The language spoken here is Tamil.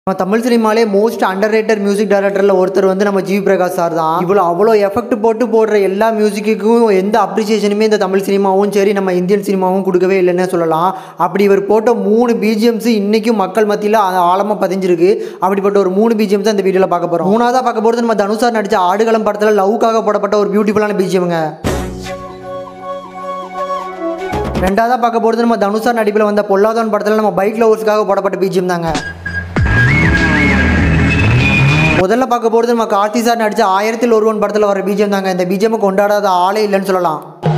நம்ம தமிழ் சினிமாலே மோஸ்ட் அண்டர் ரேட்டட் மியூசிக் டைரக்டரில் ஒருத்தர் வந்து நம்ம ஜிவி பிரகாஷ் சார் தான் இவ்வளோ அவ்வளோ எஃபெக்ட் போட்டு போடுற எல்லா மியூசிக்குக்கும் எந்த அப்ரிசியேஷனுமே இந்த தமிழ் சினிமாவும் சரி நம்ம இந்தியன் சினிமாவும் கொடுக்கவே இல்லைன்னே சொல்லலாம் அப்படி இவர் போட்ட மூணு பிஜிஎம்ஸ் இன்றைக்கும் மக்கள் மத்தியில் ஆழமாக பதிஞ்சிருக்கு அப்படிப்பட்ட ஒரு மூணு பிஜிஎம்ஸ் தான் இந்த வீடியோவில் பார்க்க போகிறோம் மூணாவதாக பார்க்க போகிறது நம்ம தனுஷார் நடித்த ஆடுகளம் படத்தில் லவ்க்காக போடப்பட்ட ஒரு பியூட்டிஃபுல்லான பிஜிஎம்ங்க ரெண்டாவதாக பார்க்க போகிறது நம்ம தனுஷார் நடிப்பில் வந்த பொல்லாதவன் படத்தில் நம்ம பைக் லவர்ஸ்க்காக போடப்பட்ட பிஜிஎம் தாங்க முதல்ல பார்க்க போகிறது நம்ம கார்த்தி சார் நடித்த ஆயிரத்தில் ஒருவன் படத்தில் வர பிஜிஎம் தாங்க இந்த பிஜிஎம் கொண்டாடாத ஆளே இல்லைன்னு சொல்லலாம்